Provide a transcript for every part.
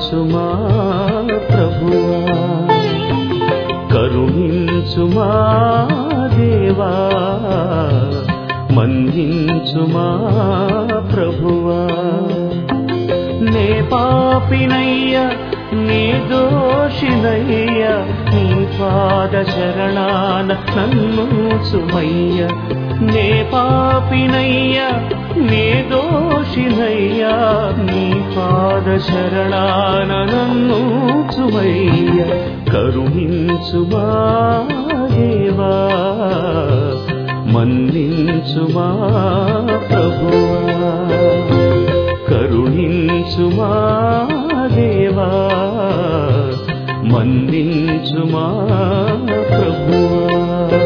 కరుణించుమా ప్రభువా కరుణించుమా దేవా మన్నించుమా ప్రభువా నే పాపినయ్య నీ దోషినయ్య నీ పాద శరణాన నన్ను సుమయ్య నే పాపినయ్య నీ దోషినయ్య నీ పాద శరణాన నన్ను సుమయ్య కరుణించుమా దేవా మన్నించుమా ప్రభువా కరుణించుమా దేవా మన్నించుమా ప్రభువా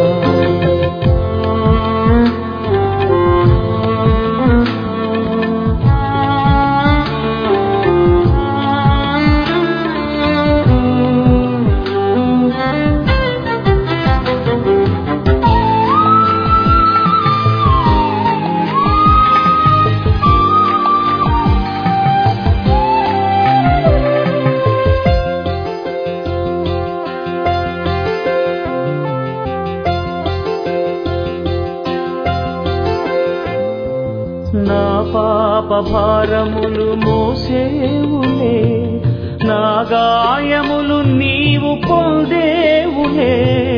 నా పాప భారములు మోసేవులే నా గాయములు నీవు పొందేవులే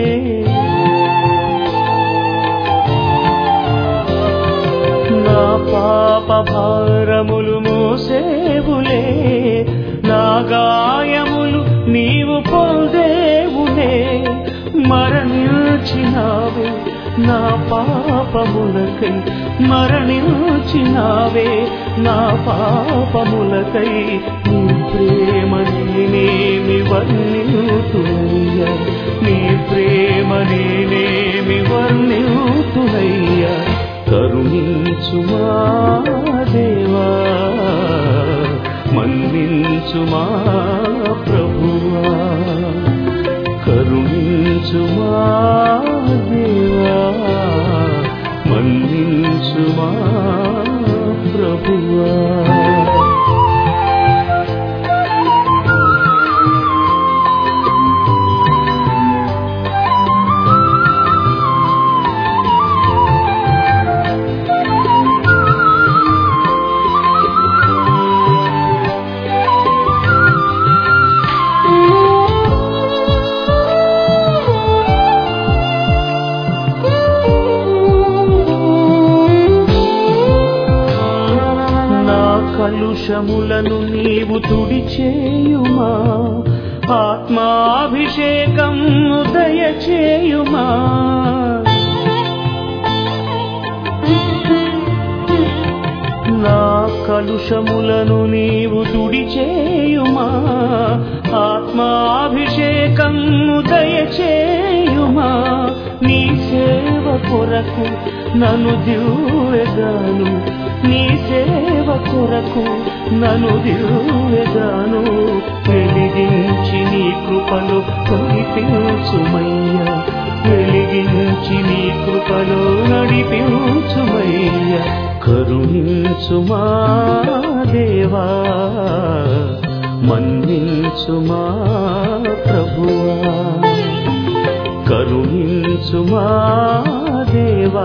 నా పాప భారములు మోసేవులే నా గాయములు నీవు పొందేవులే మరణించినావే నా పాపములకై మరణించినావే నా పాపములకై నీ ప్రేమ నేనేమి వర్ణితునయ్య నీ ప్రేమ నేనేమి వర్ణితునయ్య కరుణించుమా దేవా మన్నించుమా ప్రభువా కరుణించుమా దేవా మన్నించుమా ప్రభువా నా కలుషములను నీవు తుడిచేయుమా ఆత్మాభిషేకం దయచేయుమా నా కలుషములను నీవు తుడిచేయుమా ఆత్మాభిషేకం దయచేయుమా నీ సేవ కొరకు నన్ను దివ్యగాను నీ సేవ కొరకు నన్ను దివ్యగాను వెలిగించి నీ కృపలు కొలిపించుమయ్యా వెలిగించి నీ కృపలో నడిపించుమయ్య కరుణించుమా దేవా మన్నించుమా ప్రభువా కరుణించుమా దేవా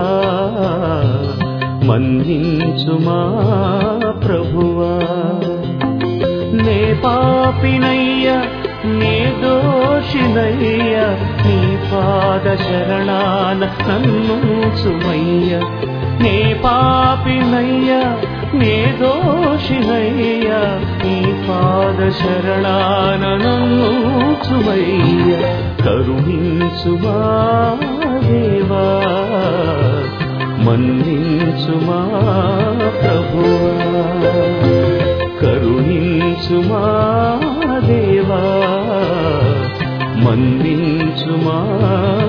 మన్నించుమా ప్రభువా నే పాపినయ్య నే దోషినయ్య నీ పాద శరణాన నన్ను సుమయ్య నే పాపినయ్య నే దోషినయ్య నీ పాద శరణాన నన్ను సుమయ్య కరుణించుమా దేవా మన్నించుమా ప్రభువా కరుణించుమా దేవా మన్నించుమా